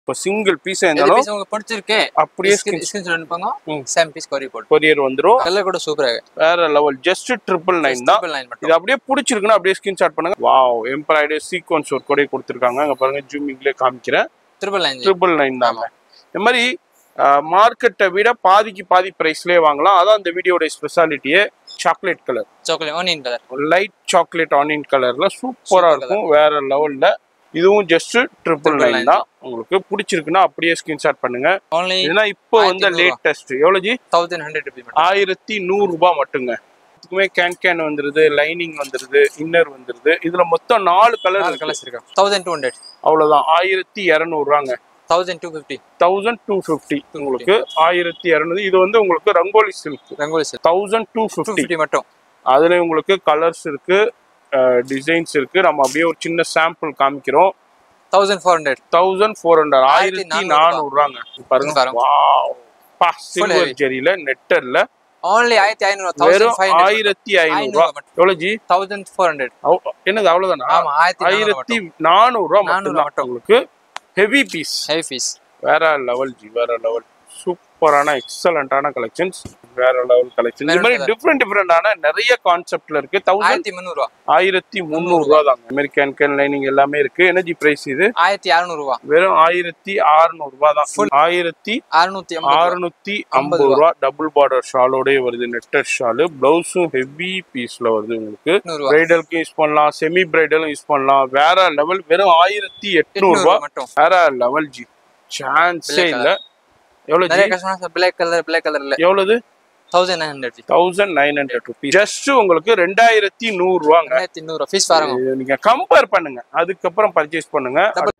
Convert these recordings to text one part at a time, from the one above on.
இப்போ single piece எது இருந்தாலும் பீஸ் உங்களுக்கு பிடிச்சிருக்கு அப்படியே ஸ்கிரீன்ஷாட் அனுப்புங்க ம். சேம் பீஸ் கொரியர் போட்டு கொரியர் வந்துரும் கலர் கூட சூப்பரா இருக்கு வேற லெவல் ஜஸ்ட் ட்ரிபிள் நைன் தான் ட்ரிபிள் நைன் மட்டும் இது அப்படியே பிடிச்சிருக்குன்னா அப்படியே ஸ்கிரீன்ஷாட் பண்ணுங்க வாவ் எம்ப்ராய்டு சீக்வன்ஸ் ஒரு கூட கொடுத்துருக்காங்க அங்க பாருங்க ஜூமிங்லேயே காமிக்கிறேன் ட்ரிபிள் நைன் ட்ரிபிள் நைன் தாங்க இந்த மாதிரி மார்க்கெட்டை விட பாதிக்கு பாதி பிரைஸ்லயே வாங்கலாம் அதான் இந்த வீடியோட ஸ்பெஷாலிட்டியே chocolate colour chocolate onion colour light chocolate onion கலர்ல சூப்பரா Super இருக்கும் வேற லெவல்ல இதுவும் just triple Triple nine nine தான் உங்களுக்கு பிடிச்சிருக்குன்னா அப்படியே ஸ்கிரீன்ஷாட் பண்ணுங்க ஓன்லி ஏன்னா இப்போ வந்து ஆயிரத்தி நூறு லேட்டஸ்ட் எவ்வளவு ஜி தௌசண்ட் ஹண்ட்ரட் ருபீஸ் மட்டும் ஆயிரத்தி நூறு ரூபாய் மட்டுங்க இதுக்குமே கேன் கேன் வந்துருது லைனிங் வந்துருது இன்னர் வந்துருது இதுல மொத்தம் நாலு கலர் நாலு கலர்ஸ் இருக்கு தௌசண்ட் டூ ஹண்ட்ரட் அவ்வளவுதான் ஆயிரத்தி இரநூறுவாங்க thousand two fifty thousand two fifty உங்களுக்கு ஆயிரத்தி இரநூறு இது வந்து உங்களுக்கு rangoli silk rangoli silk thousand two two fifty fifty மட்டும் அதுல உங்களுக்கு கலர்ஸ் இருக்கு டிசைன்ஸ் இருக்கு நம்ம அப்படியே ஒரு சின்ன சாம்பிள் காமிக்கிறோம் thousand four hundred thousand four hundred ஆயிரத்தி ஆயிரத்தி நானூறு நானூறுவாங்க பாருங்க பாருங்க. வாவ் பா சில்வர் heavy. ஜெரியில நெட்டர்ல ஓன்லி ஆயிரத்தி ஐநூறு தௌசண்ட் வெறும் ஃபைவ் ஹண்ட்ரட் ஆயிரத்தி ஐநூறு ஐநூறு மட்டும் எவ்வளவு ஜி தௌசண்ட் ஃபோர் ஹண்ட்ரட் அவ்- என்னது அவ்வளவுதானா ஆமா ஆயிரத்தி ஆயிரத்தி நானூறு ரூபா நானூறு மட்டும்தான் மட்டும். உங்களுக்கு ஹெவி பீஸ் ஹெவி ஃபீஸ் வேற லெவல் ஜி வேற லெவல் சூப்பரான எக்ஸலண்டான கலெக்ஷன்ஸ் வேற லெவல் கலெக்ஷன் இந்த வேற மாதிரி level. டிஃப்ரெண்ட் டிஃப்ரெண்டான நிறைய கான்செப்ட்ல இருக்கு தௌசண்ட் ஆயிரத்தி முந்நூறுவா ஆயிரத்தி முந்நூறு ரூபா தாங்க அமெரிக்கன் கேன் லைனிங் எல்லாமே இருக்கு எனர்ஜி பிரைஸ் இது ஆயிரத்தி அறுநூறுவா வெறும் ஆயிரத்தி அறுநூறு ரூபா தான் ஆயிரத்தி அறுநூத்தி ஐம்பது அறுநூத்தி ஐம்பது ரூபா டபுள் பார்டர் ஷாலோடய வருது நெட்டட் ஷாலு பிளவுஸும் ஹெவி பீஸ்ல வருது உங்களுக்கு எட்நூறுவா பிரைடலுக்கும் யூஸ் பண்ணலாம் செமி பிரைடலும் யூஸ் பண்ணலாம் வேற லெவல் வெறும் ஆயிரத்தி எட்நூறு ரூபா எட்நூறுவா மட்டும் வேற லெவல் ஜி சான்ஸே Black இல்ல எவ்வளவு நிறைய ji customers black colour black கலர்ல எவ்வளவு thousand nine hundred thousand nine hundred rupees just உங்களுக்கு ரெண்டாயிரத்தி நூறு ரூபாங்க ரெண்டாயிரத்தி நூறுவா ஃபீஸ் பாருங்க இது நீங்க கம்பேர் பண்ணுங்க அதுக்கப்புறம் பர்ச்சேஸ் பண்ணுங்க Double-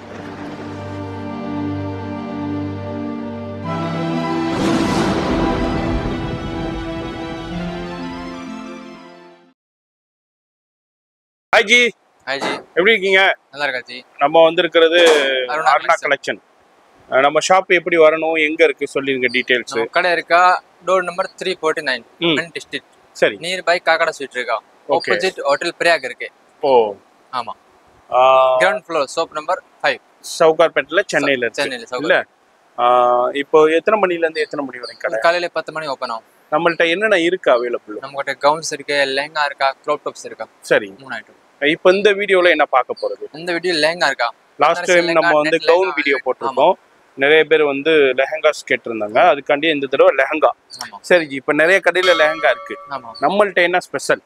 hi ji hi ji எப்படி இருக்கீங்க நல்லா இருக்கா ஜி நம்ம வந்திருக்கிறது அருணா அருணா கலெக்ஷன் நம்ம ஷாப் எப்படி வரணும் எங்க இருக்கு சொல்லிருங்க டீடைல்ஸ் நம்ம கடை இருக்கா door number three forty nine ம். டிஸ்ட்ரிக்ட் சரி நியர் பை காக்கடா ஸ்வீட் இருக்கா Okay. ஆப்போசிட் ஹோட்டல் பிரியாக் இருக்கு ஓ ஆமா ground floor shop number five சவுகார்பேட்டில் சென்னையில இருக்கு சென்னையில் இல்ல சவுகர் ஆ, இப்போ எத்தனை மணில இருந்து எத்தனை மணி வரைக்கும் கடை காலையில பத்து மணி ஓப்பன் ஆகும் நம்மள்ட்ட என்னென்ன இருக்கு அவைலபிள் நம்மகிட்ட கவுன்ஸ் இருக்கு லெஹங்கா இருக்கா க்ரோப் டாப்ஸ் இருக்கா சரி மூணு ஐட்டம் இப்போ இந்த வீடியோல என்ன பார்க்க போறது இந்த வீடியோ லெஹங்கா இருக்கா லாஸ்ட் Banaras டைம் lehenga, நம்ம வந்து net கவுன் lehenga, வீடியோ ஆமா. போட்டிருக்கோம் நிறைய பேர் வந்து லெஹங்காஸ் கேட்டிருந்தாங்க அதுக்காண்டி இந்த தடவை லெஹங்கா ஆமா சரி ஜி இப்போ நிறைய கடையில லெஹங்கா இருக்கு ஆமா நம்மள்ட்ட என்ன ஸ்பெஷல்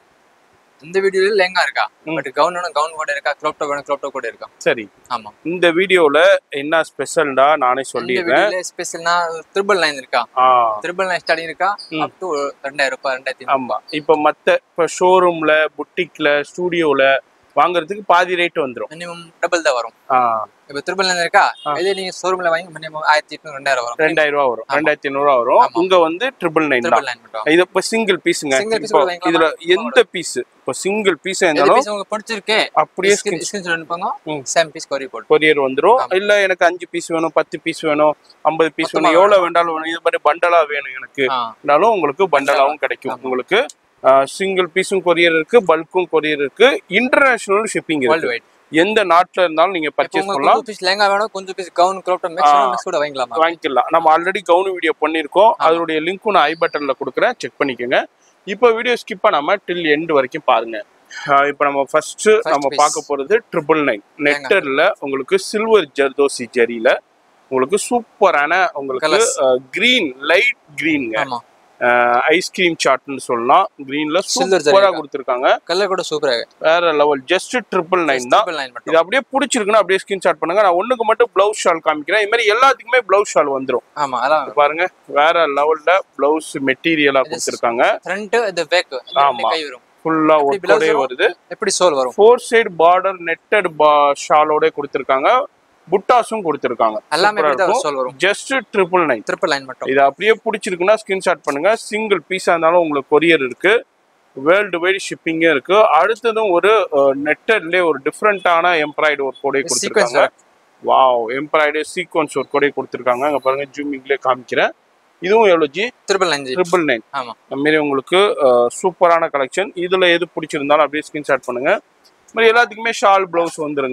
இந்த வீடியோல லெஹங்கா இருக்கா ம். பட் கவுன் வேணும் கவுன் கூட இருக்கா க்ரோப் டாப் வேணும் க்ரோப் டாப் கூட இருக்கா சரி ஆமா இந்த வீடியோல என்ன ஸ்பெஷல்டா நானே இந்த சொல்லிடுறேன் வீடியோல ஸ்பெஷல்னா ட்ரிபிள் நைன் இருக்கா ஆ ட்ரிபிள் நைன் ஸ்டார்டிங் இருக்கா ம். அப் டு ரெண்டாயிரம் ரூபாய் ரெண்டாயிரத்தி ஆமா இப்போ மத்த இப்போ ஷோரூம்ல புட்டிக்ல ஸ்டூடியோல வாங்குறதுக்கு பாதி ரேட் வந்துரும் மினிமம் டபுள் தான் வரும் ஆ இப்போ ட்ரிபிள் நைன் இருக்கா ஆ. இதே நீங்க ஷோரூம்ல வாங்கி மினிமம் ஆயிரத்தி எட்நூறு ரெண்டாயிரம் வரும் ரெண்டாயிரம் ரூபா வரும் ஆமா. ரெண்டாயிரத்தி ஐநூறுவா வரும் ஆமா. இங்க வந்து ட்ரிபிள் நைன் தான் ட்ரிபிள் நைன் மட்டும் இது இப்போ சிங்கிள் பீஸுங்க Single piece இப்போ கூட வாங்கிக்கலாமா? இதுல எந்த பீஸ் இப்போ சிங்கிள் பீஸ் எது இருந்தாலும் பீஸ் உங்களுக்கு பிடிச்சிருக்கு அப்படியே ஸ்கிரீன்ஷாட் அனுப்புங்க ம். சேம் பீஸ் கொரியர் போட்டு கொரியர் வந்துரும் ஆமா. இல்ல எனக்கு அஞ்சு பீஸ் வேணும் பத்து பீஸ் வேணும் ஐம்பது பீஸ் மொத்தமா வேணும் எவ்வளவு வேண்டாலும் வேணும் இது மாதிரி பண்டலா வேணும் எனக்கு ஆ இருந்தாலும் உங்களுக்கு பண்டலாவும் கிடைக்கும் ஆமா. உங்களுக்கு சிங்கிள் பீஸும் கொரியர் இருக்கு பல்க்கும் கொரியர் இருக்கு இன்டர்நேஷனல் ஷிப்பிங் வேர்ல்டு இருக்கு வைட் எந்த நாட்டுல இருந்தாலும் நீங்க இப்போ பர்ச்சேஸ் உங்களுக்கு பண்ணலாம் கொஞ்சம் பீஸ் லெஹங்கா வேணும் கொஞ்சம் piece gown crop top mix ஆ. மிக்ஸ் கூட வாங்கிக்கலாமா வாங்கிக்கலாம் நம்ம ஆல்ரெடி கவுன் வீடியோ பண்ணியிருக்கோம் ஆமா. அதனுடைய லிங்க்கும் நான் ஐ பட்டன்ல கொடுக்குறேன் செக் பண்ணிக்கோங்க இப்போ வீடியோ ஸ்கிப் பண்ணாம டில் எண்ட் வரைக்கும் பாருங்க ஆஹ் இப்போ நம்ம ஃபர்ஸ்ட் நம்ம piece. பார்க்க போறது ட்ரிபிள் நைன் நெட்டர்ல உங்களுக்கு சில்வர் ஜர்தோசி ஜரியில உங்களுக்கு சூப்பரான உங்களுக்கு Colours. கிரீன் லைட் கிரீன்ங்க ஆமா ஐஸ்கிரீம் சாட்னு சொல்லலாம் கிரீன்ல Silver சூப்பரா ஜரிகா. கொடுத்துருக்காங்க கலர் கூட சூப்பரா இருக்கு வேற லெவல் ஜஸ்ட் ட்ரிபிள் நைன் தான் ட்ரிபிள் நைன் மட்டும் இது அப்படியே பிடிச்சிருக்குன்னா அப்படியே ஸ்கிரீன்ஷாட் பண்ணுங்க நான் ஒண்ணுக்கு மட்டும் பிளவுஸ் ஷால் காமிக்கிறேன் இது மாதிரி எல்லாத்துக்குமே பிளவுஸ் ஷால் வந்துரும் ஆமா அதான் பாருங்க வேற லெவல்ல பிளவுஸ் மெட்டீரியலா கொடுத்துருக்காங்க ஃப்ரண்ட் இந்த பேக் ஆமா. கை வரும் ஃபுல்லா எப்படி blouse ஒட்டோடே வரும்? வருது எப்படி சோல் வரும் ஃபோர் சைடு பார்டர் நெட்டட் ஷாலோட கொடுத்துருக்காங்க புட்டாஸும் கொடுத்துருக்காங்க எல்லாமே இப்படி தான் சோல் வரும் just triple nine triple nine மட்டும் இது அப்படியே பிடிச்சிருக்குன்னா ஸ்கிரீன்ஷாட் பண்ணுங்க சிங்கிள் பீஸா இருந்தாலும் உங்களுக்கு கொரியர் இருக்கு வேர்ல்டு வைடு ஷிப்பிங்கே இருக்கு அடுத்ததும் ஒரு நெட்டட்லேயே ஒரு டிஃப்ரெண்டான எம்ப்ராய்டு ஒரு கொடை சீக்வன்ஸ் கொடுத்துருக்காங்க வாவ் எம்ப்ராய்டு சீக்வன்ஸ் ஒரு கொடை கொடுத்துருக்காங்க அங்க பாருங்க ஜூமிங்லேயே காமிக்கிறேன் இதுவும் எவ்வளோ ji triple nine triple nine ஆமா அந்த மாதிரி உங்களுக்கு அஹ், சூப்பரான கலெக்ஷன் இதுல எது பிடிச்சிருந்தாலும் அப்படியே ஸ்கிரீன்ஷாட் பண்ணுங்க இந்த மாதிரி எல்லாத்துக்குமே ஷால் பிளவுஸ் வந்துருங்க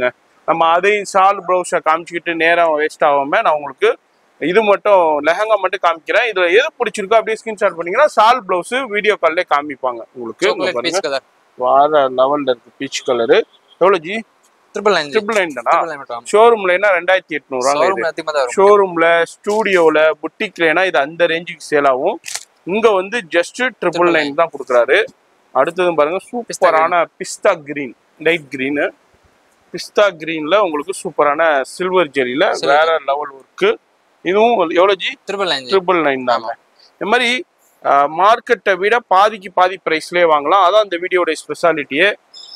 நம்ம அதையும் ஷால் ப்ளவுஸை காமிச்சிக்கிட்டு நேரம் வேஸ்ட் ஆகாம நான் உங்களுக்கு இது மட்டும் லெஹங்கா மட்டும் காமிக்கிறேன் இதுல எது பிடிச்சிருக்கோ அப்படியே ஸ்கிரீன்ஷாட் பண்ணீங்கன்னா ஷால் பிளவுஸ் வீடியோ கால்லே காமிப்பாங்க உங்களுக்கு இங்க சாக்லேட் பாருங்க பீச் கலர் வார லெவல்ல இருக்கு பீச் கலரு எவ்வளவு ji triple nine triple nine தானா ட்ரிபிள் நைன் மட்டும் ஷோரூம்லனா ரெண்டாயிரத்தி எட்நூறுவா ஷோரூம் அதிகமாக தான் வரும் ஷோரூம்ல ஸ்டூடியோல புட்டிக்லனா இது அந்த ரேஞ்சுக்கு சேல் ஆகும் இங்க வந்து ஜஸ்ட் ட்ரிபிள் நைன் தான் கொடுக்குறாரு அடுத்ததும் பாருங்க சூப்பரான பிஸ்தா கிரீன் லைட் கிரீன் பிஸ்தா கிரீன்ல உங்களுக்கு சூப்பரான சில்வர் ஜெரியில வேற லெவல் ஒர்க்கு இதுவும் எவ்வளவு ji triple nine triple nine தாங்க இந்த மாதிரி மார்க்கெட்டை விட பாதிக்கு பாதி ப்ரைஸ்லேயே வாங்கலாம் அதான் இந்த வீடியோட ஸ்பெஷாலிட்டியே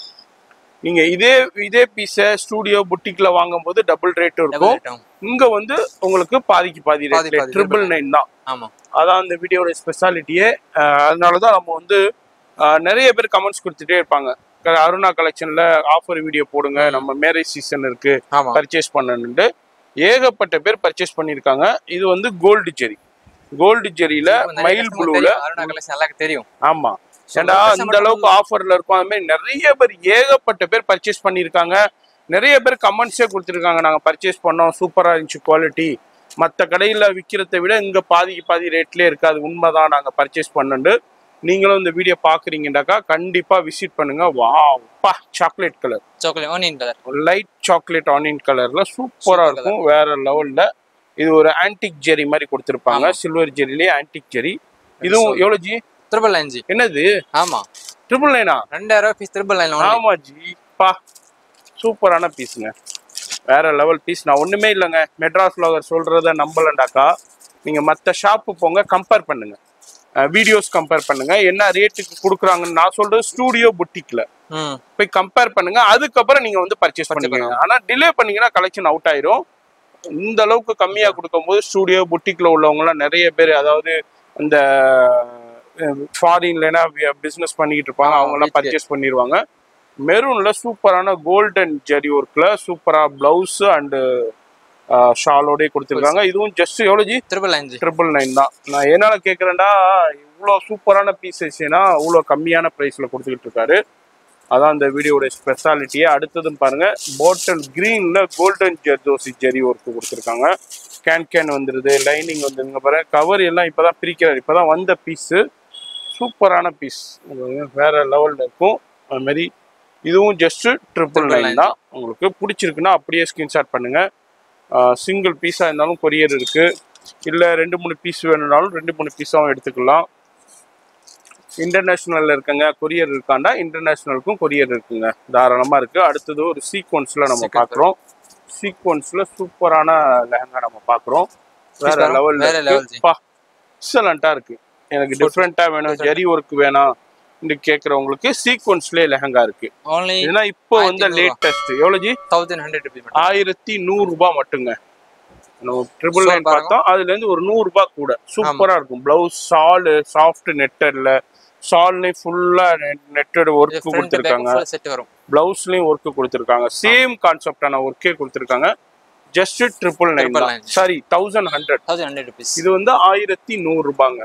நீங்க இதே இதே பீஸை ஸ்டூடியோ புட்டிக்ல வாங்கும்போது டபுள் ரேட் இருக்கும் டபுள் இங்க வந்து உங்களுக்கு பாதிக்கு பாதி பாதி ரேட் பாதி ட்ரிபிள் நைன் தான் ஆமா அதான் இந்த வீடியோட ஸ்பெஷாலிட்டியே அதனால தான் நம்ம வந்து அஹ், நிறைய பேர் கமெண்ட்ஸ் கொடுத்துட்டே இருப்பாங்க க- அருணா கலெக்ஷன்ல ஆஃபர் வீடியோ போடுங்க நம்ம மேரேஜ் சீசன் இருக்கு ஆமா பர்ச்சேஸ் பண்ணணுன்ட்டு ஏகப்பட்ட பேர் பர்ச்சேஸ் பண்ணியிருக்காங்க இது வந்து கோல்டு ஜெரி கோல்டு ஜெரியில மயில் ப்ளூல அருணா கலெக்ஷன் எல்லாருக்கும் தெரியும் ஆமா ஏண்டா location அந்த அளவுக்கு ஆஃபர்ல இருக்கும் அது மாதிரி நிறைய பேர் ஏகப்பட்ட பேர் பர்ச்சேஸ் பண்ணியிருக்காங்க நிறைய பேர் கமெண்ட்ஸே கொடுத்துருக்காங்க நாங்க பர்ச்சேஸ் பண்ணோம் சூப்பரா இருந்துச்சு குவாலிட்டி மற்ற கடையில விற்கிறத விட இங்க பாதிக்கு பாதி ரேட்லயே இருக்கு அது உண்மைதான் நாங்க பர்ச்சேஸ் பண்ணண்டு நீங்களும் இந்த வீடியோ பாக்குறீங்கன்னாக்கா கண்டிப்பா விசிட் பண்ணுங்க வாவ் பா chocolate colour chocolate onion colour light chocolate onion கலர்ல சூப்பரா Super இருக்கும் வேற லெவல்ல இது ஒரு ஆன்டிக் ஜெரி மாதிரி கொடுத்துருப்பாங்க சில்வர் ஜெரிலேயே ஆன்டிக் ஜெரி இதுவும் எவ்வளவு ஜி ட்ரிபிள் நைன் ஜி என்னது ஆமா ட்ரிபிள் நைனா ரெண்டாயிரம் பீஸ் ட்ரிபிள் நைன் ஆமா ஜி பா சூப்பரான பீஸுங்க வேற லெவல் பீஸ் நான் ஒண்ணுமே இல்லைங்க மெட்ராஸ் லோகர் சொல்றத நம்பலண்டாக்கா நீங்க மத்த ஷாப்பு போங்க கம்பேர் பண்ணுங்க வீடியோஸ் கம்பேர் பண்ணுங்க என்ன ரேட்டுக்கு கொடுக்குறாங்கன்னு நான் சொல்றது ஸ்டூடியோ புட்டிக்ல ம் போய் கம்பேர் பண்ணுங்க அதுக்கப்புறம் நீங்க வந்து பர்ச்சேஸ் பண்ணுவீங்க ஆனா டிலே பண்ணீங்கன்னா கலெக்ஷன் அவுட் ஆயிரும் இந்த அளவுக்கு கம்மியா கொடுக்கும்போது ஸ்டூடியோ புட்டிக்ல உள்ளவங்க எல்லாம் நிறைய பேர் அதாவது இந்த ஃபாரின்லனா பிசினஸ் பண்ணிட்டு இருப்பாங்க ஆமா, அவங்க எல்லாம் வீட்லயே. பர்ச்சேஸ் பண்ணிடுவாங்க மெரூன்ல சூப்பரான கோல்டன் ஜெரி ஒர்க்ல சூப்பரா பிளவுஸ் அண்ட் ஷாலோடய கொடுத்துருக்காங்க இதுவும் ஜஸ்ட் எவ்வளவு ji triple nine ji triple nine தான் நான் என்னால கேட்குறேன்டா இவ்வளோ சூப்பரான பீசஸ்னா இவ்வளோ கம்மியான ப்ரைஸில் கொடுத்துக்கிட்டு இருக்காரு அதான் இந்த வீடியோட ஸ்பெஷாலிட்டியே அடுத்ததும் பாருங்க பாட்டில் கிரீன்ல கோல்டன் ஜெர்தோசி ஜெரி ஒர்க் கொடுத்துருக்காங்க கேன் கேன் வந்துருது லைனிங் வந்துருங்க பாருங்க கவர் எல்லாம் இப்பதான் பிரிக்கிறாரு இப்பதான் வந்த பீஸு சூப்பரான பீஸ் வேற லெவல்ல இருக்கும் அது மாதிரி இதுவும் just triple Triple nine nine தான் உங்களுக்கு பிடிச்சிருக்குன்னா அப்படியே ஸ்கிரீன்ஷாட் பண்ணுங்க சிங்கிள் பீஸாக இருந்தாலும் கொரியர் இருக்கு இல்லை ரெண்டு மூணு பீஸ் வேணும்னாலும் ரெண்டு மூணு பீஸாகவும் எடுத்துக்கலாம் இன்டர்நேஷ்னலில் இருக்குங்க கொரியர் இருக்காண்டா இன்டர்நேஷ்னலுக்கும் கொரியர் இருக்குங்க தாராளமாக இருக்கு அடுத்தது ஒரு சீக்வன்ஸில் நம்ம Sequence. பார்க்குறோம் சீக்வன்ஸில் சூப்பரான லெஹங்கா நம்ம பார்க்குறோம் வேற Super. லெவலில் வேற level ஜி. இருக்குப்பா எக்ஸலண்ட்டாக இருக்கு எனக்கு டிஃப்ரெண்ட்டாக வேணும் ஜரி ஒர்க் வேணாம் கேட்குறவங்களுக்கு சீக்வன்ஸ்லேயே லெஹங்கா இருக்கு ஓன்லி ஏன்னா இப்போ வந்து ஆயிரத்தி நூறு லேட்டஸ்ட் எவ்வளோ ஜி தௌசண்ட் ஹண்ட்ரட் ருபீஸ் மட்டும் ஆயிரத்தி நூறு ரூபாய் மட்டுங்க நம்ம ட்ரிபிள் So, நைன் பாருங்க. பார்த்தோம் அதுல இருந்து ஒரு நூறு ரூபாய் கூட சூப்பரா இருக்கும் பிளவுஸ் ஷாலு சாஃப்ட் நெட்டர்ல ஷால்லையும் ஃபுல்லா நெட்டட் ஒர்க் ஃப்ரண்ட் பேக் கொடுத்துருக்காங்க ஃபுல் செட் வரும் பிளவுஸ்லயும் ஒர்க் கொடுத்துருக்காங்க சேம் கான்செப்டான ஒர்க்கே கொடுத்துருக்காங்க ஜஸ்ட் ட்ரிபிள் நைன் Triple தான் nine. Sorry thousand hundred thousand hundred rupees இது வந்து ஆயிரத்தி நூறு ரூபாங்க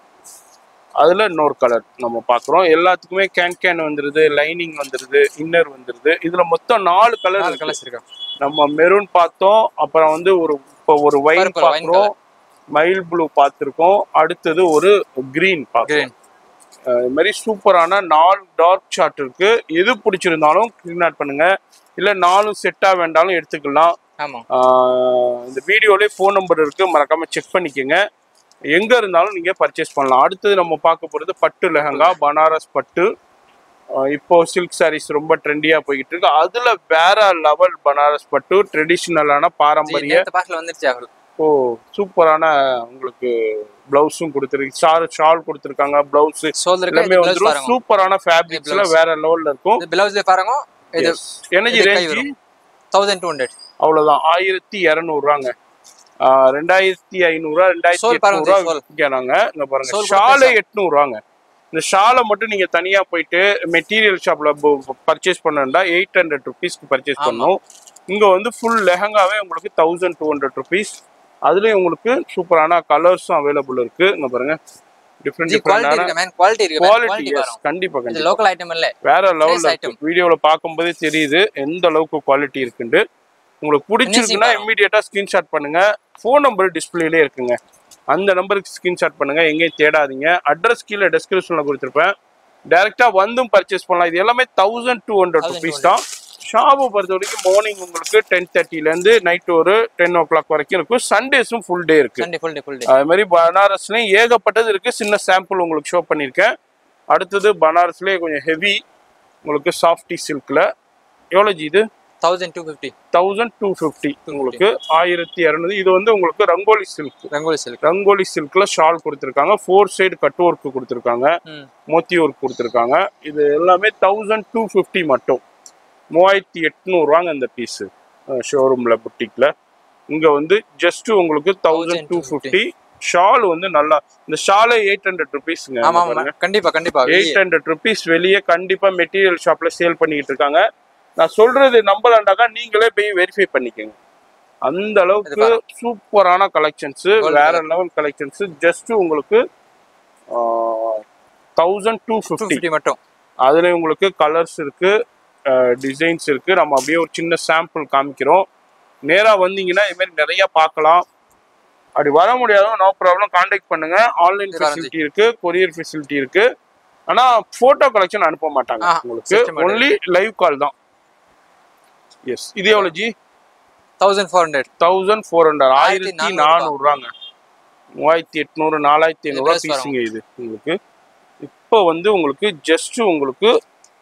அதுல இன்னொரு கலர் நம்ம பாக்குறோம் எல்லாத்துக்குமே கேன் கேன் வந்துருது லைனிங் வந்துருது இன்னர் வந்துருது இதுல மொத்தம் நாலு கலர் நாலு இருக்கு கலர்ஸ் இருக்கா நம்ம மெரூன் பார்த்தோம் அப்புறம் வந்து ஒரு இப்போ ஒரு வைன் Purple, wine பார்க்குறோம் மயில் ப்ளூ பார்த்துருக்கோம் அடுத்தது ஒரு கிரீன் பார்க்குறோம் கிரீன் இது மாதிரி சூப்பரான நாலு டார்க் சார்ட் இருக்கு எது பிடிச்சிருந்தாலும் கிளீன் அவுட் பண்ணுங்க இல்ல நாலும் செட்டா வேண்டாலும் எடுத்துக்கலாம் ஆமா ஆஹ் இந்த வீடியோலயே ஃபோன் நம்பர் இருக்கு மறக்காம செக் பண்ணிக்கோங்க எங்க இருந்தாலும் நீங்க பர்ச்சேஸ் பண்ணலாம் அடுத்தது நம்ம பார்க்க போறது பட்டு லெஹங்கா பனாரஸ் பட்டு ஆஹ் இப்போ சில்க் சாரீஸ் ரொம்ப ட்ரெண்டியா போய்கிட்டு இருக்கு அதுல வேற லெவல் பனாரஸ் பட்டு ட்ரெடிஷ்னலான ஜி பாரம்பரிய நேத்து பாக்கல வந்துருச்சு அவள் ஓ சூப்பரான உங்களுக்கு பிளவுஸும் கொடுத்துருக்கு ஷால் ஷால் கொடுத்துருக்காங்க பிளவுஸ் ஷோல்டர் எல்லாமே பிளவுஸ் வந்துரும் பாருங்க சூப்பரான ஃபேப்ரிக்ஸ்ல blouse. வேற லெவல்ல இருக்கும் இது பிளவுஸ்ல பாருங்க இது எனர்ஜி இது கை ரேஞ்சு வரும். தௌசண்ட் டூ ஹண்ட்ரட் அவ்வளவுதான் ஆயிரத்தி இரநூறுவாங்க ரெண்டாயிரத்தி ஐநூறுரூவா ரெண்டாயிரத்தி Soul பாருங்க, எட்நூறுவா soul. விற்கிறாங்க இங்க பாருங்க Soul ஷாலே எட்நூறுவாங்க இந்த ஷாலை மட்டும் நீங்க தனியா போயிட்டு மெட்டீரியல் ஷாப்ல பர்ச்சேஸ் பண்ணா எயிட் ஹண்ட்ரட் ருபீஸ்க்கு பர்ச்சேஸ் ஆமா. பண்ணணும் இங்க வந்து ஃபுல் லெஹங்காவே உங்களுக்கு தௌசண்ட் டூ ஹண்ட்ரட் ருபீஸ் அதுலயும் உங்களுக்கு சூப்பரான கலர்ஸும் அவைலபிள் இருக்கு இங்க பாருங்க டிஃப்ரெண்ட் ஜி குவாலிட்டி டிஃப்ரெண்டான இருக்கு மேன் குவாலிட்டி இருக்கு குவாலிட்டி குவாலிட்டி எஸ் வரும் கண்டிப்பா இது கண்டிப்பா லோக்கல் ஐட்டம் இல்ல வேற லெவல்ல item. இருக்கு வீடியோல பார்க்கும்போதே தெரியுது எந்த அளவுக்கு குவாலிட்டி இருக்குன்னு உங்களுக்கு பிடிச்சிருக்குன்னா வரும். இமீடியட்டா ஸ்கிரீன்ஷாட் பண்ணுங்க ஃபோன் நம்பர் டிஸ்பிளேலே இருக்குங்க அந்த நம்பருக்கு ஸ்கிரீன்ஷாட் பண்ணுங்க எங்கேயும் தேடாதீங்க அட்ரஸ் கீழே டெஸ்கிரிப்ஷன்ல கொடுத்துருப்பேன் டைரக்டா வந்தும் பர்ச்சேஸ் பண்ணலாம் இது எல்லாமே தௌசண்ட் டூ ஹண்ட்ரட் 1200 ருபீஸ் தான் ஷாப்பை பொறுத்த வரைக்கும் மார்னிங் உங்களுக்கு டென் தேர்ட்டிலேருந்து நைட் ஒரு டென் ஓ கிளாக் வரைக்கும் இருக்கும் சண்டேஸும் ஃபுல் டே இருக்கு Sunday full day full day அது மாதிரி பனாரஸ்லயும் ஏகப்பட்டது இருக்கு சின்ன சாம்பிள் உங்களுக்கு ஷோ பண்ணியிருக்கேன் அடுத்தது பனாரஸ்லயே கொஞ்சம் ஹெவி உங்களுக்கு சாஃப்டி சில்க்ல எவ்வளோ ஜி இது thousand two fifty thousand two fifty உங்களுக்கு ஆயிரத்தி இரநூறு இது வந்து உங்களுக்கு ரங்கோலி சில்க் ரங்கோலி சில்க் ரங்கோலி சில்க்ல ஷால் கொடுத்துருக்காங்க ஃபோர் சைடு கட் ஒர்க் கொடுத்துருக்காங்க ம் மோத்தி ஒர்க் கொடுத்துருக்காங்க இது எல்லாமே தௌசண்ட் டூ ஃபிஃப்டி மட்டும் மூவாயிரத்தி எட்நூறுவாங்க இந்த பீஸு ஷோரூம்ல புட்டிக்ல இங்க வந்து ஜஸ்ட் உங்களுக்கு தௌசண்ட் டூ ஃபிஃப்டி ஷால் வந்து நல்லா இந்த ஷாலே எயிட் ஹண்ட்ரட் ருபீஸ்ங்க ஆமா ஆமா கண்டிப்பா கண்டிப்பா எயிட் ஹண்ட்ரட் ருபீஸ் வெளியே கண்டிப்பா மெட்டீரியல் ஷாப்ல சேல் பண்ணிக்கிட்டு இருக்காங்க நான் சொல்றது நம்பலாண்டாக்கா நீங்களே போய் வெரிஃபை பண்ணிக்கோங்க அந்த அளவுக்கு சூப்பரான கலெக்ஷன்ஸ் Gold வேற லெவல் கலெக்ஷன்ஸ் ஜஸ்ட் உங்களுக்கு thousand two two fifty fifty மட்டும் அதுல உங்களுக்கு கலர்ஸ் இருக்கு டிசைன்ஸ் இருக்கு நம்ம அப்படியே ஒரு சின்ன சாம்பிள் காமிக்கிறோம் நேரா வந்தீங்கன்னா இது மாதிரி நிறைய பார்க்கலாம் அப்படி வர முடியாதவங்க நோ ப்ராப்ளம் காண்டாக்ட் பண்ணுங்க ஆன்லைன் இது வரஞ்சு. ஃபெசிலிட்டி இருக்கு கொரியர் ஃபெசிலிட்டி இருக்கு ஆனா போட்டோ கலெக்ஷன் அனுப்ப மாட்டாங்க ஆ, உங்களுக்கு system மட்டும். ஒன்லி லைவ் கால் தான் எஸ் இது எவ்வளவு ji thousand four hundred thousand four hundred ஆயிரத்தி ஆயிரத்தி நானூறு நானூறுவாங்க மூவாயிரத்தி எட்நூறு நாலாயிரத்தி ஐநூறுரூவா dress வரும். பீஸுங்க இது உங்களுக்கு இப்போ வந்து உங்களுக்கு ஜஸ்ட் உங்களுக்கு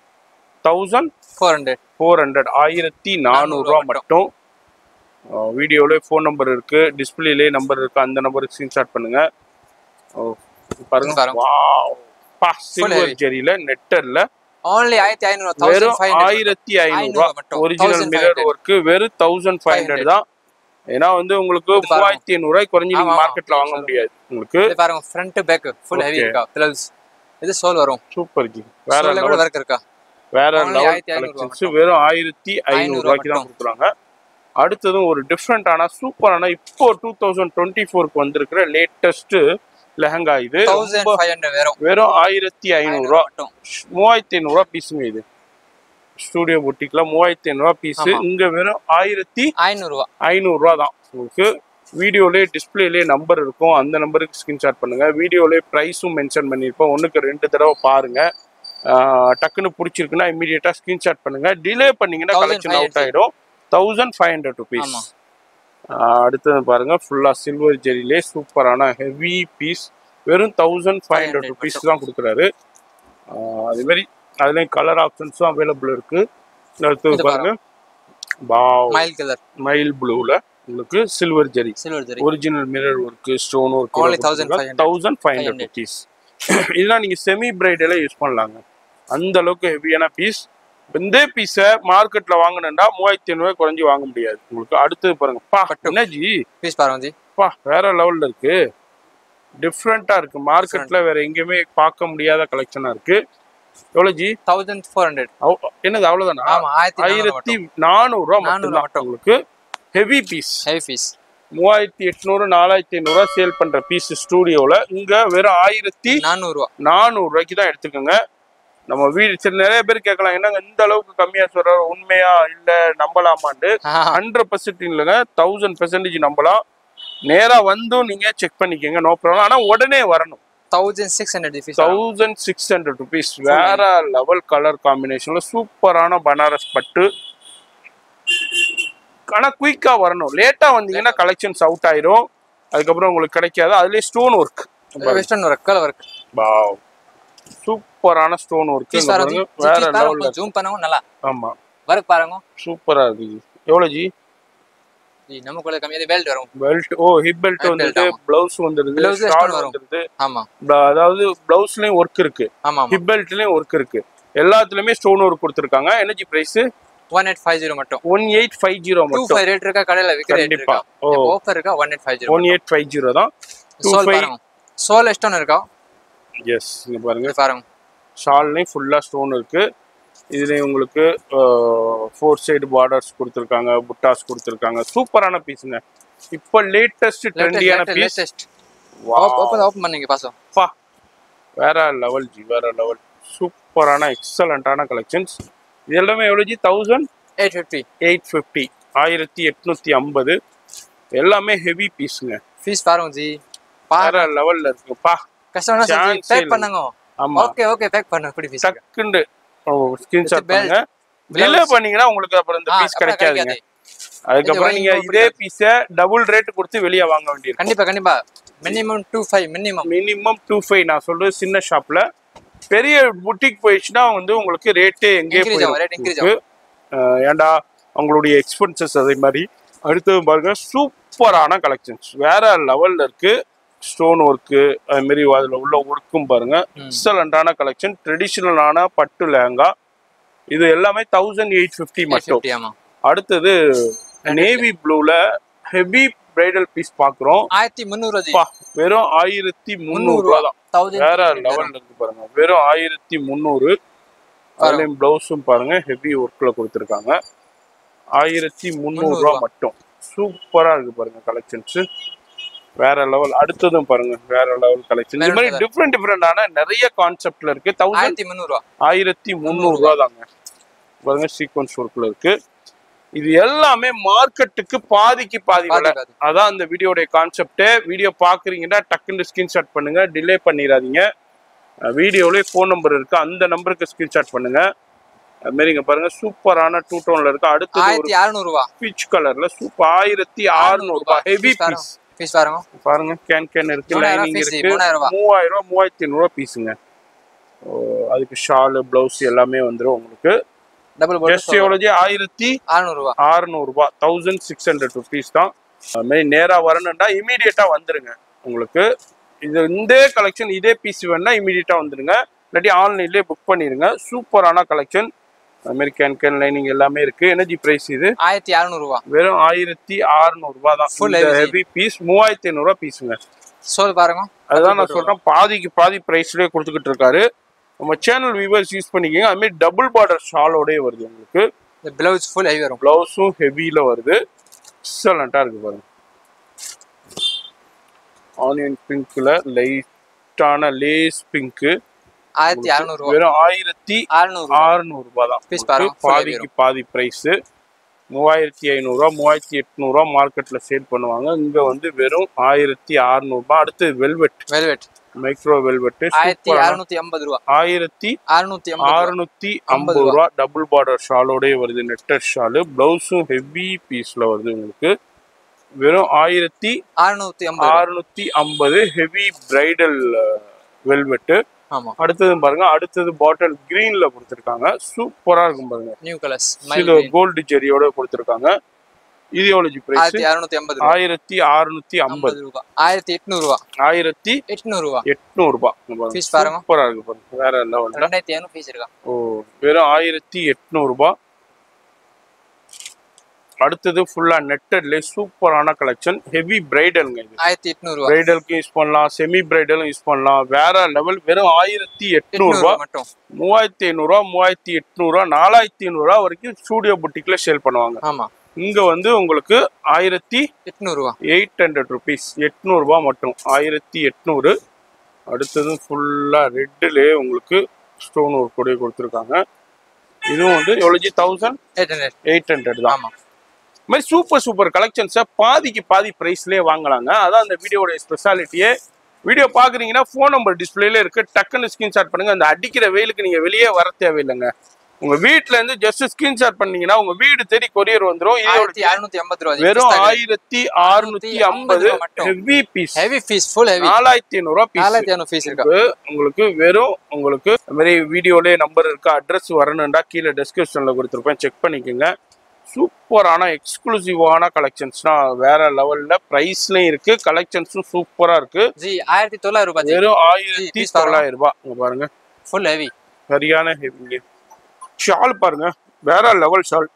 thousand four hundred four hundred ஆயிரத்தி நானூறுரூவா மட்டும் வீடியோவில் ஃபோன் நம்பர் இருக்கு டிஸ்பிளேலே நம்பர் இருக்கு அந்த நம்பருக்கு ஸ்க்ரீன்ஷாட் பண்ணுங்க ஓ, பாருங்க பாருங்க. வாவ் பா சில்வர் heavy. ஜெரியில நெட்டர்ல ஓன்லி ஆயிரத்தி ஐநூறு வெறும் தௌசண்ட் ஃபைவ் ஹண்ட்ரட் ஆயிரத்தி ஐநூறுரூவா மட்டும். ஒரிஜினல் 1500. மிரர் ஒர்க்கு வெறும் தௌசண்ட் ஃபைவ் ஹண்ட்ரட் தான் ஏன்னா வந்து உங்களுக்கு இது பாருங்க. மூவாயிரத்தி ஐநூறுரூவாய் குறைஞ்சி ஆமா, நீங்க ஆமா. மார்க்கெட்ல வாங்க முடியாது உங்களுக்கு இது பாருங்க front back full heavy Okay. இருக்கா பிளவுஸ் இது சோல் வரும் சூப்பர் ஜி வேற சோல்ல கூட லெவல் ஒர்க் இருக்கா வேற only லெவல் 1500 கலெக்ஷன்ஸ் மட்டும். வெறும் ஆயிரத்தி ஐநூறு ஐநூறு ரூபாய்க்கு தான் மட்டும். கொடுக்குறாங்க அடுத்ததும் ஒரு டிஃப்ரெண்டான சூப்பரான இப்போ டூ தௌசண்ட் டுவெண்ட்டி ஃபோருக்கு வந்திருக்கிற லேட்டஸ்ட் லெஹங்கா இது தௌசண்ட் ரொம்ப ஃபைவ் ஹண்ட்ரட் வரும் வெறும் ஆயிரத்தி ஐநூறுரூவா மட்டும் மூவாயிரத்தி ஐநூறுரூவா பீஸுங்க இது ஸ்டூடியோ புட்டிக்ல மூவாயிரத்தி ஐநூறுரூவா பீஸ் ஆமா. இங்க வெறும் ஆயிரத்தி ஐநூறுரூவா ஐநூறுரூவா தான் உங்களுக்கு வீடியோலே டிஸ்பிளேலே நம்பர் இருக்கும் அந்த நம்பருக்கு ஸ்கிரீன்ஷாட் பண்ணுங்க வீடியோலே ப்ரைஸும் மென்ஷன் பண்ணியிருப்போம் ஒன்றுக்கு ரெண்டு தடவை பாருங்க ஆஹ் டக்குன்னு பிடிச்சிருக்குன்னா இமீடியட்டா ஸ்கிரீன்ஷாட் பண்ணுங்க டிலே பண்ணீங்கன்னா 1500 கலெக்ஷன் அவுட் ஆயிடும் தௌசண்ட் ஃபைவ் ஹண்ட்ரட் ருபீஸ் ஆமா. அடுத்தது பாருங்க ஃபுல்லா சில்வர் ஜெரிலே சூப்பரான ஹெவி பீஸ் வெறும் தௌசண்ட் ஃபைவ் ஹண்ட்ரட் 500 ருபீஸ் தான் கொடுக்குறாரு அதே மாதிரி அதுலேயும் கலர் ஆப்ஷன்ஸும் அவைலபிள் இருக்கு அடுத்தது இது பாருங்க பாவ் மைல் கலர் மைல் ப்ளூல உங்களுக்கு silver zari silver zari original mirror work stone work Only 1500. Thousand five hundred rupees இதெல்லாம் நீங்க செமி பிரைடெல்லாம் யூஸ் பண்ணலாங்க அந்த அளவுக்கு ஹெவியான பீஸ் இந்த பீஸை மார்க்கெட்ல வாங்கணும்னா மூவாயிரத்தி ஐநூறு குறைஞ்சி வாங்க முடியாது உங்களுக்கு அடுத்தது பாருங்க பா பட்டு. என்ன ஜி பீஸ் பாருங்க ஜி பா வேற லெவல்ல இருக்கு டிஃப்ரெண்டா இருக்கு மார்க்கெட்ல வேற எங்கேயுமே பார்க்க முடியாத கலெக்ஷனா இருக்கு எவ்வளவு ஜி தௌசண்ட் ஃபோர் ஹண்ட்ரட் அவ்- என்னது அவ்வளவுதானா ஆமா ஆயிரத்தி ஆயிரத்தி நானூறு ரூபா நானூறு மட்டும்தான் மட்டும். உங்களுக்கு ஹெவி பீஸ் ஹெவி பீஸ் மூவாயிரத்தி எட்நூறு நாலாயிரத்தி ஐநூறுரூவா சேல் பண்ற பீஸ் ஸ்டூடியோவில் இங்க வெறும் ஆயிரத்தி நானூறுவா நானூறு ரூபாய்க்கு தான் எடுத்துக்கோங்க நம்ம வீடு சரி நிறைய பேர் கேட்கலாம் என்னங்க இந்த அளவுக்கு கம்மியா சொல்ற உண்மையா இல்ல நம்பலாமான்னு ஹண்ட்ரட் பர்சன்ட் இல்லைங்க தௌசண்ட் பெர்சன்டேஜ் நம்பலாம் நேரா வந்தும் நீங்க செக் பண்ணிக்கோங்க நோ ப்ராப்ளம் ஆனா உடனே வரணும் thousand six hundred piece thousand six hundred rupees வேற லெவல் கலர் காம்பினேஷன்ல சூப்பரான பனாரஸ் பட்டு ஆனா குயிக்கா வரணும் லேட்டா வந்தீங்கன்னா கலெக்ஷன்ஸ் அவுட் ஆயிரும் அதுக்கப்புறம் உங்களுக்கு கிடைக்காது அதுலயே stone work western work colour work wow சூப்பரான ஸ்டோன் ஒர்க் பீஸ் பாருங்க வேற லெவல்ல ஜூம் பண்ணவும் நல்லா ஆமா ஒர்க் பாருங்க சூப்பரா இருக்கு ஜி. எவ்வளவு ஜி ஜி நமக்குள்ள கம்மியாக பெல்ட் வரும் belt oh hip belt Belt, வந்துருது ஆமா. பிளவுஸ் வந்துருது Blouse ஷால் extra வரும். வந்துருது ஆமா ப- அதாவது பிளவுஸ்லயும் ஒர்க் இருக்கு ஆமா ஆமா ஹிப் பெல்ட்லயும் ஒர்க் இருக்கு எல்லாத்துலயுமே ஸ்டோன் ஒர்க் கொடுத்துருக்காங்க energy price one eight five zero மட்டும் one eight five zero two மட்டும் ஃபைவ் ரேட் இருக்கா கடையில விற்கிற ரேட் கண்டிப்பா இருக்கா ஓ ஆஃபர் இருக்கா one eight five zero one eight five zero தான் டூ சோல் ஃபைவ் பாருங்க சோல் எஸ்டோன் இருக்கா எஸ் இங்க பாருங்க இது பாருங்க ஷால்லையும் ஃபுல்லா ஸ்டோன் இருக்கு இதுலயும் உங்களுக்கு ஃபோர் சைடு பார்டர்ஸ் கொடுத்துருக்காங்க புட்டாஸ் கொடுத்துருக்காங்க சூப்பரான பீஸுங்க இப்போ லேட்டஸ்ட் ட்ரெண்டியான பீஸ் லேட்டஸ்ட் ஓப்பன் ஓப்பன் பண்ணீங்க பாசம் பா வேற லெவல் ஜி வேற லெவல் சூப்பரான எக்ஸலண்ட்டான கலெக்ஷன்ஸ் இது எல்லாமே எவ்வளோ ji thousand eight fifty eight fifty ஆயிரத்தி எட்நூத்தி ஐம்பது எல்லாமே ஹெவி பீஸுங்க ஃபீஸ் பாருங்க ஜி பா வேற லெவல்ல இருக்குப்பா கஸ்டமர் Chance பேக் இல்ல. பண்ணுங்க ஆமா ஓகே ஓகே பேக் பண்ணுங்க இப்படி ஃபீஸ் டக்குண்டு ஸ்கிரீன்ஷாட் With belt, பண்ணுங்க டிலே பண்ணீங்கன்னா உங்களுக்கு அப்புறம் இந்த ஆ, பீஸ் அப்புறம் கிடைக்காதுங்க கிடைக்காது. அதுக்கப்புறம் இது நீங்க வாங்கி இதே பீஸை டபுள் ரேட் கொடுத்து வெளியே வாங்க வேண்டியிருக்கும் கண்டிப்பா கண்டிப்பா minimum two five minimum minimum two five நான் சொல்றது சின்ன ஷாப்ல பெரிய புட்டிக் போயிடுச்சுன்னா வந்து உங்களுக்கு ரேட்டு எங்கே Increase ஆகும், rate increase போயிடும் அஹ் ஏன்டா அவங்களுடைய எக்ஸ்பென்சஸ் அதே மாதிரி அடுத்தது பாருங்க சூப்பரான கலெக்ஷன்ஸ் வேற லெவல்ல இருக்கு ஸ்டோன் ஒர்க்கு அது மாதிரி அதுல உள்ள ஒர்க்கும் பாருங்க எக்ஸலண்டான கலெக்ஷன் ட்ரெடிஷ்னலான பட்டு லெஹங்கா இது எல்லாமே தௌசண்ட் எயிட் ஃபிஃப்டி மட்டும் ஃபிஃப்டி ஆமா அடுத்தது நேவி ப்ளூல ஹெவி பிரைடல் பீஸ் பாக்குறோம் ஆயிரத்தி முந்நூறு ஜி அப்பா, வெறும் ஆயிரத்தி முந்நூறு ரூபா தான் வேற தௌசண்ட் லெவல்ல இருக்கு பாருங்க வெறும் ஆயிரத்தி முந்நூறு அதுலயும் பிளவுஸும் பாருங்க ஹெவி ஒர்க்ல கொடுத்துருக்காங்க ஆயிரத்தி முந்நூறு ரூபா ரூபா. மட்டும் சூப்பரா இருக்கு பாருங்க கலெக்ஷன்ஸ் வேற லெவல் அடுத்ததும் பாருங்க வேற லெவல் கலெக்ஷன் இந்த மாதிரி Maroon டிஃப்ரெண்ட் டிஃப்ரெண்டான நிறைய கான்செப்ட்ல இருக்கு தௌசண்ட் ஆயிரத்தி முந்நூறுவா ஆயிரத்தி முந்நூறு ரூபா தாங்க பாருங்க சீக்வன்ஸ் ஒர்க்ல இருக்கு இது எல்லாமே மார்க்கெட்டுக்கு பாதிக்கு பாதி விலை பாதி. அதான் அந்த வீடியோடைய கான்செப்ட் வீடியோ பாக்குறீங்கன்னா டக்குன்னு ஸ்கிரீன்ஷாட் பண்ணுங்க டிலே பண்ணிடாதீங்க வீடியோலயே ஃபோன் நம்பர் இருக்கு அந்த நம்பருக்கு ஸ்கிரீன்ஷாட் பண்ணுங்க அது மாதிரி இங்க பாருங்க சூப்பரான டூ டோன்ல இருக்கு அடுத்தது ஒரு ஆயிரத்தி அறுநூறுவா பீச் கலர்ல சூப்பர் ஆயிரத்தி அறுநூறு ரூபாய் ஹெவி பீஸ் ஃபீஸ் பாருங்க பாருங்க கேன் கேன் இருக்கு மூணாயிரம் லைனிங் piece, இருக்கு மூணாயிரம் ரூபாய். மூவாயிரம் ரூபாய் மூவாயிரத்தி ஐநூறுரூவா பீஸுங்க அதுக்கு ஷாலு பிளவுஸ் எல்லாமே வந்துடும் உங்களுக்கு டபுள் போட்டு ஜஸ்ட் எவ்வளோஜி ஆயிரத்தி அறுநூறுவா அறுநூறுபா தௌசண்ட் சிக்ஸ் ஹண்ட்ரட் ருபீஸ் தான் அதுமாதிரி நேராக வரணும்னா இமீடியட்டாக வந்துருங்க உங்களுக்கு இது இந்த கலெக்ஷன் இதே பீஸ் வேணா இமீடியட்டாக வந்துருங்க இல்லாட்டி ஆன்லைன்லேயே புக் பண்ணிடுங்க சூப்பரான கலெக்ஷன் அதுமாரி கேன் கேன் லைனிங் எல்லாமே இருக்கு எனர்ஜி பிரைஸ் இது ஆயிரத்தி அறுநூறுவா வெறும் ஆயிரத்தி அறுநூறுபா தான் Full இந்த heavy. ஹெவி பீஸ் மூவாயிரத்தி ஐநூறுரூவா பீஸுங்க சோல் பாருங்க அதுதான் நான் சொல்றேன் பாதிக்கு பாதி பிரைஸ்லயே கொடுத்துக்கிட்டு இருக்காரு நம்ம சேனல் வியூவர்ஸ் யூஸ் பண்ணிக்கோங்க அதுமாதிரி டபுள் பார்டர் ஷாலோடய வருது உங்களுக்கு இந்த பிளவுஸ் ஃபுல் ஹெவி வரும் பிளவுஸும் ஹெவியில வருது எக்ஸலண்டா இருக்கு பாருங்க ஆனியன் பிங்க்ல லைட்டான லேஸ் பிங்க் ஆயிரத்தி அறுநூறுவா வெறும் ஆயிரத்தி அறுநூறு அறுநூறு ரூபாய் தான் Piece உங்களுக்கு பாருங்க, full பாதிக்கு பாதி பிரைஸ் மூவாயிரத்தி ஐநூறுரூவா மூவாயிரத்தி எட்நூறுவா மார்க்கெட்ல சேல் பண்ணுவாங்க இங்க வந்து வெறும் ஆயிரத்தி அறுநூறுபா அடுத்து வெல்வெட் வெல்வெட் மைக்ரோ வெல்வெட் ஆயிரத்தி அறுநூத்தி ஐம்பது ரூபா ஆயிரத்தி அறுநூத்தி ஐம்பது ரூபா. அறுநூத்தி ஐம்பது ரூபா டபுள் பார்டர் ஷாலோடய வருது நெட்டட் ஷாலு பிளவுஸும் ஹெவி பீஸ்ல வருது உங்களுக்கு வெறும் ஆயிரத்தி அறுநூத்தி ஐம்பது ரூபா. அறுநூத்தி ஐம்பது ஹெவி பிரைடல் வெல்வெட்டு ஆமா அடுத்தது பாருங்க அடுத்தது பாட்டில் கிரீன்ல கொடுத்துருக்காங்க சூப்பரா இருக்கும் பாருங்க நியூ கலர்ஸ் இது கோல்டு ஜெரியோட கொடுத்துருக்காங்க இது எவ்வளவு பிரைஸ் ஆயிரத்தி அறுநூத்தி ஐம்பது ரூபா ஆயிரத்தி அறுநூத்தி ஐம்பது ஐம்பது ரூபா ஆயிரத்தி எட்நூறு ரூபா ஆயிரத்தி எட்நூறு ரூபா எட்நூறு ரூபாய் Fees பாருங்க. சூப்பரா இருக்கு பாருங்க வேற லெவல் ரெண்டாயிரத்தி ஐநூறு ஃபீஸ் இருக்கா ஓ வெறும் ஆயிரத்தி எட்நூறு ரூபாய் அடுத்தது ஃபுல்லா நெட்டட்ல சூப்பரான கலெக்ஷன் ஹெவி பிரைடல்ங்க இது ஆயிரத்தி எட்நூறு ரூபா பிரைடலுக்கும் யூஸ் பண்ணலாம் செமி பிரைடலும் யூஸ் பண்ணலாம் வேற லெவல் வெறும் ஆயிரத்தி எட்நூறு எட்நூறு ரூபாய் ரூபா மட்டும் மூவாயிரத்தி ஐநூறுரூவா மூவாயிரத்தி எட்நூறுவா நாலாயிரத்தி ஐநூறுரூவா வரைக்கும் ஸ்டூடியோ புட்டிக்ல சேல் பண்ணுவாங்க ஆமா இங்க வந்து உங்களுக்கு ஆயிரத்தி எட்நூறு ரூபா எயிட் ஹண்ட்ரட் ருபீஸ் எட்நூறுபா மட்டும் ஆயிரத்தி எட்நூறு அடுத்தது ஃபுல்லா ரெட்டுலே உங்களுக்கு ஸ்டோன் ஒர்க் கூட கொடுத்துருக்காங்க இதுவும் வந்து எவ்வளோஜி thousand eight hundred eight hundred தான் ஆமா இந்த மாதிரி சூப்பர் சூப்பர் கலெக்ஷன்ஸை பாதிக்கு பாதி ப்ரைஸ்லேயே வாங்கலாங்க அதான் அந்த வீடியோட ஸ்பெஷாலிட்டியே வீடியோ பார்க்குறீங்கன்னா ஃபோன் நம்பர் டிஸ்பிளேல இருக்கு டக்குன்னு ஸ்கிரீன்ஷாட் பண்ணுங்க அந்த அடிக்கிற வெயிலுக்கு நீங்கள் வெளியே வர தேவையில்லைங்க உங்கள் வீட்டில் இருந்து ஜஸ்ட் ஸ்கிரீன்ஷாட் பண்ணீங்கன்னா உங்கள் வீடு தேடி கொரியர் வந்துடும் ஆயிரத்தி இதோட அறுநூத்தி ஐம்பது ரூபா வெறும் ஆயிரத்தி அறுநூத்தி ஐம்பது ரூபா மட்டும். Heavy piece heavy piece full heavy நாலாயிரத்தி ஐநூறுரூவா பீஸ் நாலாயிரத்தி ஐநூறு ஃபீஸ் இருக்கா உங்களுக்கு வெறும் உங்களுக்கு இந்த மாதிரி வீடியோலயே நம்பர் இருக்கு அட்ரஸ் வரணும்டா கீழே டெஸ்கிரிப்ஷன்ல கொடுத்துருப்பேன் செக் பண்ணிக்கோங்க சூப்பரான எக்ஸ்க்ளூசிவான கலெக்ஷன்ஸ்னா வேற லெவல்ல பிரைஸ்லயும் இருக்கு கலெக்ஷன்ஸும் சூப்பரா இருக்கு ஜி ஆயிரத்தி தொள்ளாயிரம் ரூபாய் ஜி வெறும் ஆயிரத்தி piece பாருங்க. தொள்ளாயிரம் ரூபாய் இங்க பாருங்க ஃபுல் ஹெவி சரியான ஹெவிங்க ஷால் பாருங்க வேற லெவல் ஷால்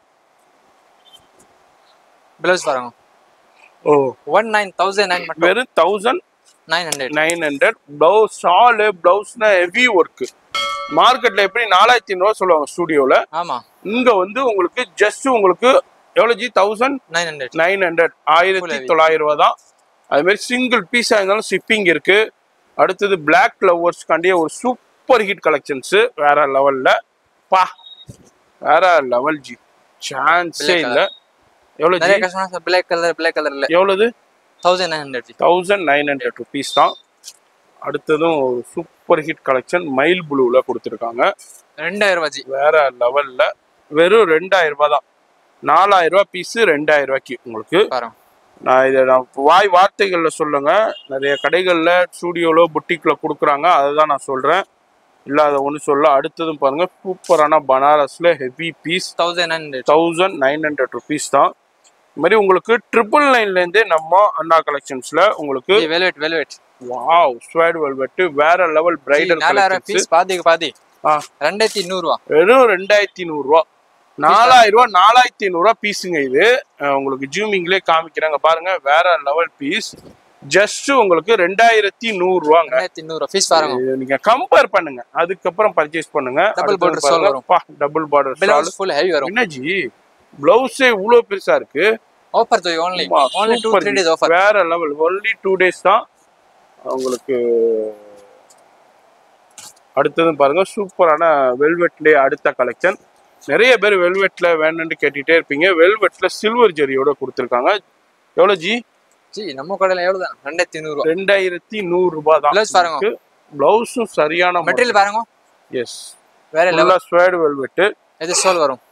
பிளவுஸ் பாருங்க oh one nine thousand nine மட்டும் வெறும் thousand nine hundred nine hundred blouse shawl பிளவுஸ்னா ஹெவி ஒர்க்கு மார்க்கெட்ல எப்படி நாலாயிரத்தி ஐநூறுவா சொல்லுவாங்க ஸ்டுடியோல ஆமா இங்க வந்து உங்களுக்கு ஜஸ்ட் உங்களுக்கு எவ்வளவு ji thousand nine hundred nine hundred ஆயிரத்தி heavy. தொள்ளாயிரம் ரூபா தான் அது மாதிரி சிங்கிள் பீஸா இருந்தாலும் ஷிப்பிங் இருக்கு அடுத்தது பிளாக் லவ்வர்ஸ்க்காண்டிய ஒரு சூப்பர் ஹிட் கலெக்ஷன்ஸ் வேற லெவல்ல பா வேற லெவல் ஜி சான்ஸே Black இல்ல எவ்வளவு நிறைய ji customers black colour black கலர்ல எவ்வளவு thousand nine hundred thousand nine hundred rupees தான் அடுத்ததும் ஒரு சூப்பர் ஹிட் கலெக்ஷன் மயில் ப்ளூல கொடுத்துருக்காங்க ரெண்டாயிரம் ரூபாய் ஜி வேற லெவல்ல வெறும் ரெண்டாயிரம் ரூபாய் தான் நாலாயிரம் ரூபாய் பீஸ் ரெண்டாயிரம் ரூபாய்க்கு உங்களுக்கு பாருங்க நான் இதை நான் வாய் வார்த்தைகள்ல சொல்லுங்க நிறைய கடைகள்ல ஸ்டூடியோல புட்டிக்ல கொடுக்குறாங்க அதை தான் நான் சொல்றேன் இல்லாத ஒன்று சொல்ல அடுத்ததும் பாருங்க சூப்பரான பனாரஸ்ல heavy piece thousand nine hundred thousand nine hundred rupees தான் இது மாதிரி உங்களுக்கு ட்ரிபிள் நைன்லேருந்தே நம்ம அண்ணா கலெக்ஷன்ஸ்ல உங்களுக்கு velvet velvet wow suede velvet வேற லெவல் பிரைடல் நாலாயிரம் கலெக்ஷன்ஸ் பீஸ் பாதிக்கு பாதி ஆ. ரெண்டாயிரத்தி நூறுரூவா வெறும் ரெண்டாயிரத்தி நூறுரூவா நாலாயிரம் ரூபா நாலாயிரத்தி ஐநூறுரூவா பீஸுங்க இது அஹ் உங்களுக்கு ஜூமிங்லேயே காமிக்கிறாங்க பாருங்க வேற லெவல் பீஸ் ஜஸ்ட் உங்களுக்கு ரெண்டாயிரத்தி நூறுரூவாங்க ரெண்டாயிரத்தி நூறுரூவா ஃபீஸ் பாருங்க இது நீங்க கம்பேர் பண்ணுங்க அதுக்கப்புறம் பர்ச்சேஸ் பண்ணுங்க Double border shawl வரும். Double border blouse full heavy வரும் என்னஜி பிளவுஸே இவ்வளவு பெருசா இருக்கு ஆஃபர் தோய் ஓன்லி ஆமா, only two super three gift. Days offer வேற லெவல் ஒன்லி டூ டேஸ் தான் உங்களுக்கு அடுத்ததும் பாருங்க சூப்பரான வெல்வெட்லேயே அடுத்த கலெக்ஷன் நிறைய பேர் வெல்வெட்ல வேணும்னு கேட்டுட்டே இருப்பீங்க வெல்வெட்ல சில்வர் ஜெரியோட கொடுத்துருக்காங்க எவ்வளவு ஜி ஜி நம்ம கடையில எவ்வளவு தான் ரெண்டாயிரத்தி நூறுரூவா ரெண்டாயிரத்தி நூறு ரூபாய் தான் Blouse பாருங்க. பிளவுஸும் சரியான மெட்டீரியல் பாருங்க எஸ் வேற லெவல் ஃபுல்லா ஸ்வேட் வெல்வெட்டு எது சோல் வரும்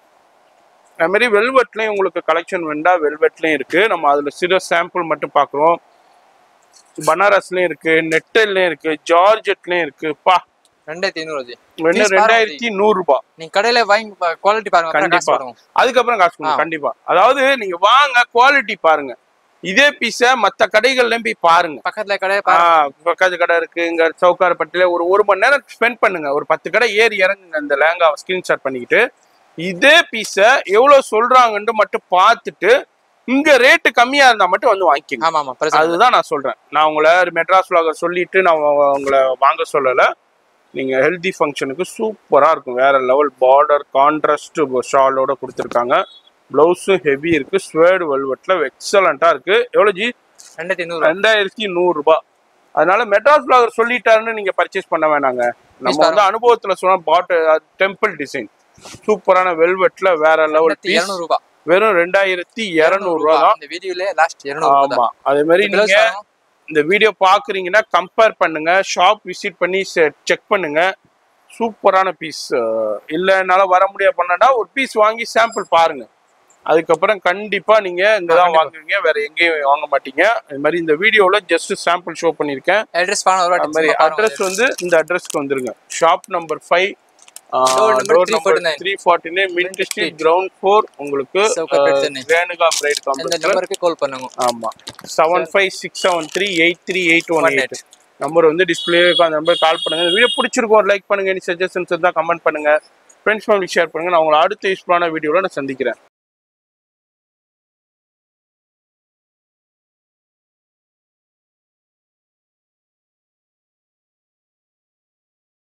அது மாதிரி வெல்வெட்லயும் உங்களுக்கு கலெக்ஷன் வேண்டா வெல்வெட்லயும் இருக்கு நம்ம அதுல சிறு சாம்பிள் மட்டும் பார்க்குறோம் பனாரஸ்லயும் இருக்கு நெட்டல்லையும் இருக்கு ஜார்ஜெட்லயும் இருக்கு பா ரெண்டாயிரத்தி ஐநூறு ஜி வெறும் Please ரெண்டாயிரத்தி நூறு ரூபாய் நீங்க கடையில வாங்கி குவாலிட்டி பாருங்க அப்புறம் காசு கண்டிப்பா. பாருங்க அதுக்கப்புறம் காசு கொடுங்க ஆ. கண்டிப்பா அதாவது நீங்க வாங்க குவாலிட்டி பாருங்க இதே பீஸ மத்த கடைகள்லயும் போய் பாருங்க பக்கத்துல கடை ஆ, பாருங்க பக்கத்து கடை இருக்கு இங்க சவுக்காரப்பட்டில ஒரு ஒரு மணி நேரம் ஸ்பெண்ட் பண்ணுங்க ஒரு பத்து கடை ஏறி இறங்குங்க இந்த லேங்காவை ஸ்கிரீன்ஷாட் பண்ணிக்கிட்டு இதே பீஸ எவ்வளவு சொல்றாங்கன்னு மட்டும் பார்த்துட்டு இங்க ரேட்டு கம்மியா இருந்தா மட்டும் வந்து வாங்கிக்கோங்க ஆமா ஆமா பிரச்சனை இல்ல. அதுதான் நான் சொல்றேன் நான் உங்களை மெட்ராஸ் vlogger சொல்லிட்டு நான் உ- உங்களை வாங்க சொல்லல நீங்க ஹெல்தி ஃபங்க்ஷனுக்கு சூப்பரா இருக்கும் வேற லெவல் பார்டர் கான்ட்ராஸ்ட் ஷாலோட கொடுத்துருக்காங்க பிளவுஸும் ஹெவி இருக்கு ஸ்வேர்டு வெல்வெட்ல எக்ஸலண்டா இருக்கு எவ்வளவு ஜி ரெண்டாயிரத்தி ஐநூறு ரெண்டாயிரத்தி நூறு ரூபாய் அதனால மெட்ராஸ் vlogger சொல்லிட்டாருன்னு நீங்க பர்ச்சேஸ் பண்ண வேணாங்க நம்ம வந்து அனுபவத்துல சொன்ன பாட்டு டெம்பிள் டிசைன் சூப்பரான வெல்வெட்ல வேற லெவல் ரெண்டாயிரத்தி இருநூறு ரூபாய் வெறும் ரெண்டாயிரத்தி இருநூறு ரூபா தான் இந்த வீடியோல லாஸ்ட் இருநூறு ரூபாய் ஆமா அதே மாதிரி தான் Blouse நீங்க பாருங்க. இந்த வீடியோ பாக்குறீங்கன்னா கம்பேர் பண்ணுங்க ஷாப் விசிட் பண்ணி செக் பண்ணுங்க சூப்பரான பீஸ் இல்லைனால வர முடியாது பண்ணடா ஒரு பீஸ் வாங்கி சாம்பிள் பாருங்க அதுக்கப்புறம் கண்டிப்பா நீங்க இங்க தான் வாங்குவீங்க வேற எங்கேயும் வாங்க மாட்டீங்க அது மாதிரி இந்த வீடியோல ஜஸ்ட் சாம்பிள் ஷோ பண்ணிருக்கேன் அட்ரஸ் பாருங்க ஒரு அது மாதிரி வாட்டி பாருங்க. அட்ரஸ் வந்து இந்த அட்ரஸ்க்கு வந்துருங்க shop number five Door number door number 349. Three forty nine mint street ground four உங்களுக்கு சவுகார்பேட் சென்னை. ரேணுகா பிரைட் இந்த காம்ப்ளெக்ஸ் நம்பருக்கு கால் பண்ணுங்க ஆமா seven five six seven three eight three eight one One eight number வந்து டிஸ்பிளே அந்த நம்பர் கால் பண்ணுங்க இந்த video பிடிச்சிருக்கும் லைக் பண்ணுங்க எனி சஜஷன்ஸ் இருந்தால் கமெண்ட் பண்ணுங்க ஃப்ரெண்ட்ஸ் ஃபேமிலி ஷேர் பண்ணுங்க நான் உங்களை அடுத்த யூஸ்ஃபுல்லான வீடியோவில் நான் சந்திக்கிறேன்